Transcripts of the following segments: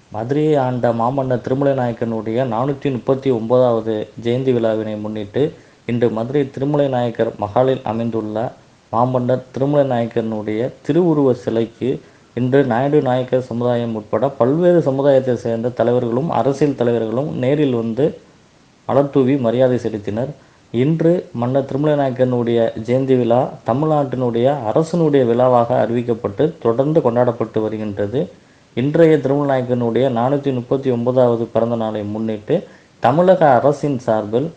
மதுரையை ஆண்ட மாமன்னர் திருமலை நாயக்கனுடைய நானூற்றி முப்பத்தி ஒன்பதாவது ஜெயந்தி விழாவினை முன்னிட்டு இன்று மதுரை திருமலை நாயக்கர் மஹாலில் அமைந்துள்ள மாமன்னர் திருமலை நாயக்கனுடைய திருவுருவ சிலைக்கு இன்று நாயுடு நாயக்கர் சமுதாயம் உட்பட பல்வேறு சமுதாயத்தை சேர்ந்த தலைவர்களும் அரசியல் தலைவர்களும் நேரில் வந்து மலர் தூவி மரியாதை செலுத்தினர் இன்று மன்னர் திருமலை நாயக்கனுடைய ஜெயந்தி விழா தமிழ்நாட்டினுடைய அரசனுடைய விழாவாக அறிவிக்கப்பட்டு தொடர்ந்து கொண்டாடப்பட்டு வருகின்றது இன்றைய திருமலை நாயக்கனுடைய நானூற்றி முப்பத்தி ஒன்பதாவது பிறந்த நாளை முன்னிட்டு தமிழக அரசின் சார்பில்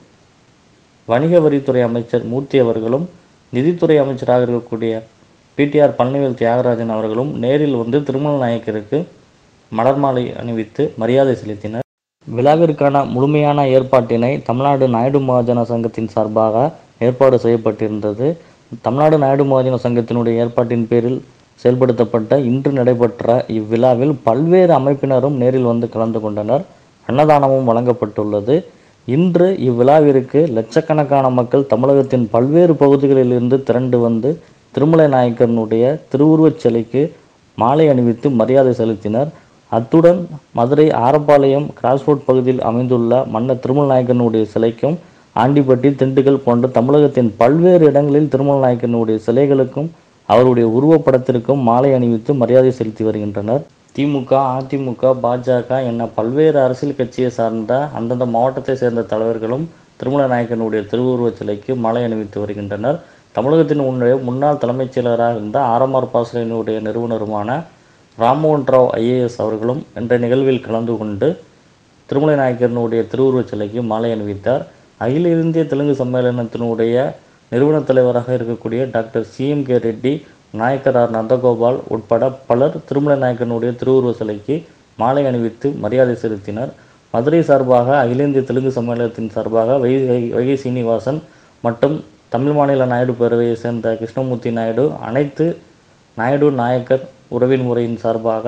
வணிக வரித்துறை அமைச்சர் மூர்த்தி அவர்களும் நிதித்துறை அமைச்சராக இருக்கக்கூடிய பிடிஆர் பழனிவேல் தியாகராஜன் அவர்களும் நேரில் வந்து திருமல நாயக்கருக்கு மலர் மாலை அணிவித்து மரியாதை செலுத்தினர் விழாவிற்கான முழுமையான ஏற்பாட்டினை தமிழ்நாடு நாயுடு மகாஜன சங்கத்தின் சார்பாக ஏற்பாடு செய்யப்பட்டிருந்தது தமிழ்நாடு நாயுடு மகாஜன சங்கத்தினுடைய ஏற்பாட்டின் பேரில் செயல்படுத்தப்பட்ட இன்று நடைபெற்ற இவ்விழாவில் பல்வேறு அமைப்பினரும் நேரில் வந்து கலந்து கொண்டனர் அன்னதானமும் வழங்கப்பட்டுள்ளது இன்று இவ்விழாவிற்கு லட்சக்கணக்கான மக்கள் தமிழகத்தின் பல்வேறு பகுதிகளிலிருந்து திரண்டு வந்து திருமலை நாயக்கரனுடைய திருவுருவச் சிலைக்கு மாலை அணிவித்து மரியாதை செலுத்தினர் அத்துடன் மதுரை ஆரப்பாளையம் கிராஸ்ரோட் பகுதியில் அமைந்துள்ள மன்னர் திருமல் நாயக்கனுடைய சிலைக்கும் ஆண்டிப்பட்டி திண்டுக்கல் போன்ற தமிழகத்தின் பல்வேறு இடங்களில் திருமல் நாயக்கனுடைய சிலைகளுக்கும் அவருடைய உருவப்படத்திற்கும் மாலை அணிவித்து மரியாதை செலுத்தி வருகின்றனர் திமுக அதிமுக பாஜக என பல்வேறு அரசியல் கட்சியை சார்ந்த அந்தந்த மாவட்டத்தை சேர்ந்த தலைவர்களும் திருமல நாயக்கனுடைய திருவுருவச் சிலைக்கு மாலை அணிவித்து வருகின்றனர் தமிழகத்தின் முன்னே முன்னாள் தலைமைச் செயலராக இருந்த ஆர்எம்ஆர் பாசறையினுடைய நிறுவனருமான ராம்மோகன் ராவ் ஐஏஎஸ் அவர்களும் இன்றைய நிகழ்வில் கலந்து கொண்டு திருமலை நாயக்கரனுடைய திருவுருவச் சிலைக்கு மாலை அணிவித்தார் அகில இந்திய தெலுங்கு சம்மேளனத்தினுடைய நிறுவன தலைவராக இருக்கக்கூடிய doctor CM K Reddy Naicker R Nandagopal உட்பட பலர் திருமலை நாயக்கனுடைய திருவுருவ சிலைக்கு மாலை அணிவித்து மரியாதை செலுத்தினர் மதுரை சார்பாக அகில இந்திய தெலுங்கு சம்மேளனத்தின் சார்பாக வைகை வைகை சீனிவாசன் மற்றும் தமிழ் மாநில நாயுடு பேரவையை சேர்ந்த கிருஷ்ணமூர்த்தி நாயுடு அனைத்து நாயுடு நாயக்கர் உறவின் முறையின் சார்பாக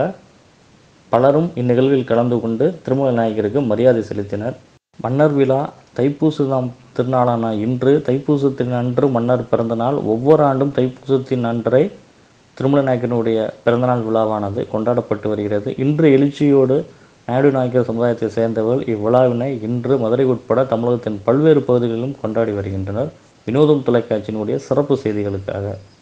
பலரும் இந்நிகழ்வில் கலந்து கொண்டு திருமலை நாயக்கருக்கு மரியாதை செலுத்தினர் மன்னர் விழா தைப்பூசம் திருநாளான இன்று தைப்பூசத்தின் அன்று மன்னர் பிறந்த நாள் ஒவ்வொரு ஆண்டும் தைப்பூசத்தின் அன்றை திருமலை நாயக்கனுடைய பிறந்தநாள் விழாவானது கொண்டாடப்பட்டு வருகிறது இன்று எழுச்சியோடு நாயுடு நாயக்கர் சமுதாயத்தை சேர்ந்தவர்கள் இவ்விழாவினை இன்று மதுரை உட்பட தமிழகத்தின் பல்வேறு பகுதிகளிலும் கொண்டாடி வருகின்றனர் வினோதம் தொலைக்காட்சியினுடைய சிறப்பு செய்திகளுக்காக